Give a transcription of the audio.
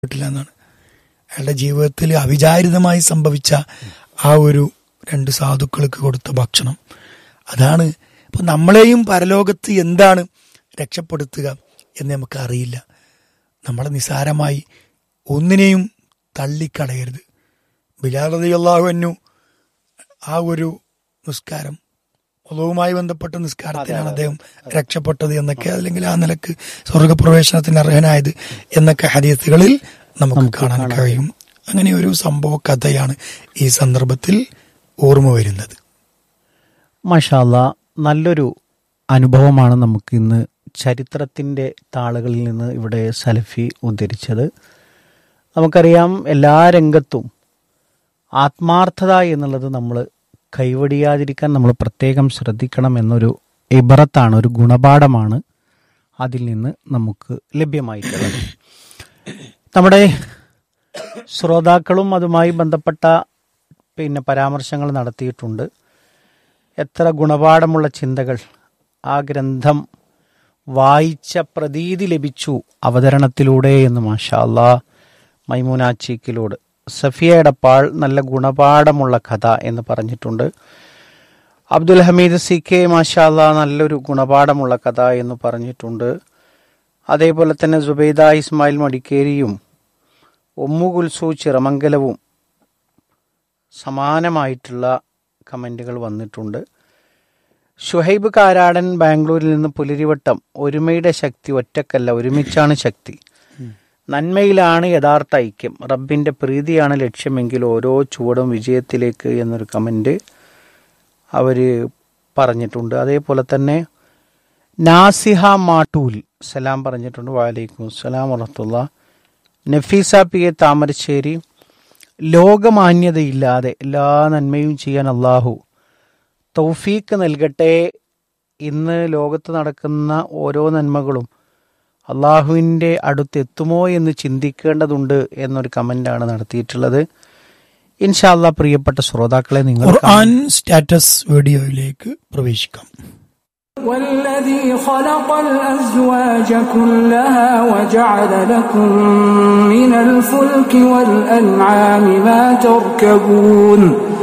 കിട്ടില്ല എന്നാണ് അയാളുടെ ജീവിതത്തിൽ അവിചാരിതമായി സംഭവിച്ച ആ ഒരു രണ്ട് സാധുക്കൾക്ക് കൊടുത്ത ഭക്ഷണം അതാണ് ഇപ്പൊ നമ്മളെയും പരലോകത്ത് എന്താണ് രക്ഷപ്പെടുത്തുക എന്ന് നമുക്ക് അറിയില്ല നമ്മളെ നിസാരമായി ഒന്നിനെയും തള്ളിക്കളയരുത് ബിലാറതിയല്ലാഹു ആ ഒരു നിസ്കാരം ഒലവുമായി ബന്ധപ്പെട്ട നിസ്കാരത്തിനാണ് അദ്ദേഹം രക്ഷപ്പെട്ടത് എന്നൊക്കെ അല്ലെങ്കിൽ ആ നിലക്ക് സ്വർഗപ്രവേശനത്തിന് അർഹനായത് എന്നൊക്കെ ഹദീസുകളിൽ നമുക്ക് കാണാൻ കഴിയും അങ്ങനെ ഒരു സംഭവ കഥയാണ് ഈ സന്ദർഭത്തിൽ ഓർമ്മ വരുന്നത് മഷാല്ല നല്ലൊരു അനുഭവമാണ് നമുക്ക് ഇന്ന് ചരിത്രത്തിൻ്റെ താളുകളിൽ നിന്ന് ഇവിടെ സലഫി ഉദ്ധരിച്ചത് നമുക്കറിയാം എല്ലാ രംഗത്തും ആത്മാർത്ഥത എന്നുള്ളത് നമ്മൾ കൈവടിയാതിരിക്കാൻ നമ്മൾ പ്രത്യേകം ശ്രദ്ധിക്കണം എന്നൊരു ഇബറത്താണ് ഒരു ഗുണപാഠമാണ് അതിൽ നിന്ന് നമുക്ക് ലഭ്യമായിട്ടുള്ളത് നമ്മുടെ ശ്രോതാക്കളും അതുമായി ബന്ധപ്പെട്ട പിന്നെ പരാമർശങ്ങൾ നടത്തിയിട്ടുണ്ട് എത്ര ഗുണപാഠമുള്ള ചിന്തകൾ ആ ഗ്രന്ഥം വായിച്ച പ്രതീതി ലഭിച്ചു അവതരണത്തിലൂടെ എന്ന് മാഷാല്ലാ മൈമൂനാച്ചിക്കിലോട് സഫിയ എടപ്പാൾ നല്ല ഗുണപാഠമുള്ള കഥ എന്ന് പറഞ്ഞിട്ടുണ്ട് അബ്ദുൽ ഹമീദ് സി കെ മാഷാല്ല നല്ലൊരു ഗുണപാഠമുള്ള കഥ എന്ന് പറഞ്ഞിട്ടുണ്ട് അതേപോലെ തന്നെ സുബൈദ ഇസ്മായിൽ മടിക്കേരിയും ഒമ്മു കുൽസു ചിറമംഗലവും സമാനമായിട്ടുള്ള കമൻറ്റുകൾ വന്നിട്ടുണ്ട് ഷുഹൈബ് കാരാടൻ ബാംഗ്ലൂരിൽ നിന്ന് പുലരിവട്ടം ഒരുമയുടെ ശക്തി ഒറ്റക്കല്ല ഒരുമിച്ചാണ് ശക്തി നന്മയിലാണ് യഥാർത്ഥ ഐക്യം റബ്ബിന്റെ പ്രീതിയാണ് ലക്ഷ്യമെങ്കിൽ ഓരോ ചുവടും വിജയത്തിലേക്ക് എന്നൊരു കമന്റ് അവര് പറഞ്ഞിട്ടുണ്ട് അതേപോലെ തന്നെ നാസിഹ മാട്ടൂൽ സലാം പറഞ്ഞിട്ടുണ്ട് വാലൈക്കും സലാം വറഹത്തുള്ള നഫീസ പി എ താമരശ്ശേരി ലോകമാന്യതയില്ലാതെ എല്ലാ നന്മയും ചെയ്യാൻ അള്ളാഹു തൗഫീക്ക് നൽകട്ടെ ഇന്ന് ലോകത്ത് നടക്കുന്ന ഓരോ നന്മകളും അള്ളാഹുവിൻ്റെ അടുത്തെത്തുമോ എന്ന് ചിന്തിക്കേണ്ടതുണ്ട് എന്നൊരു കമൻ്റാണ് നടത്തിയിട്ടുള്ളത് ഇൻഷാല്ല പ്രിയപ്പെട്ട ശ്രോതാക്കളെ നിങ്ങൾ ഖുർആൻ സ്റ്റാറ്റസ് വീഡിയോയിലേക്ക് പ്രവേശിക്കാം والذي خلق الأزواج كلها وجعل لكم من الفلك والأنعام ما تركبون